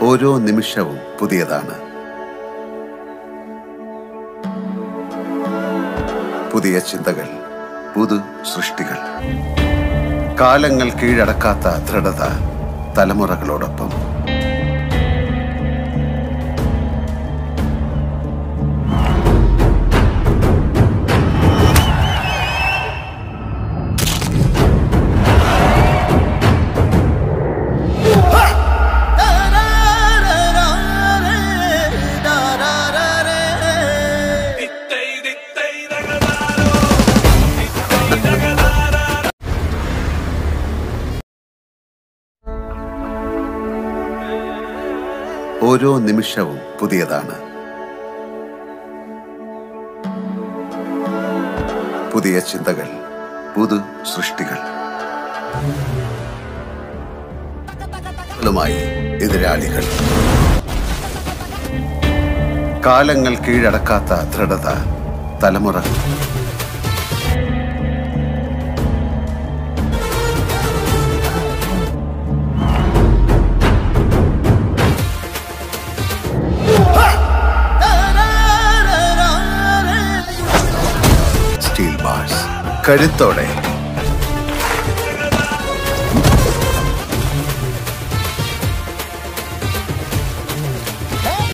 ഓരോ നിമിഷവും പുതിയതാണ് പുതിയ ചിന്തകൾ പുതു സൃഷ്ടികൾ കാലങ്ങൾ കീഴടക്കാത്ത ദൃഢത തലമുറകളോടൊപ്പം ഓരോ നിമിഷവും പുതിയതാണ് പുതിയ ചിന്തകൾ പുതു സൃഷ്ടികൾ ളുമായി എതിരാളികൾ കാലങ്ങൾ കീഴടക്കാത്ത ദൃഢത തലമുറകൾ സ്റ്റീൽ ബാർസ് കരുത്തോടെ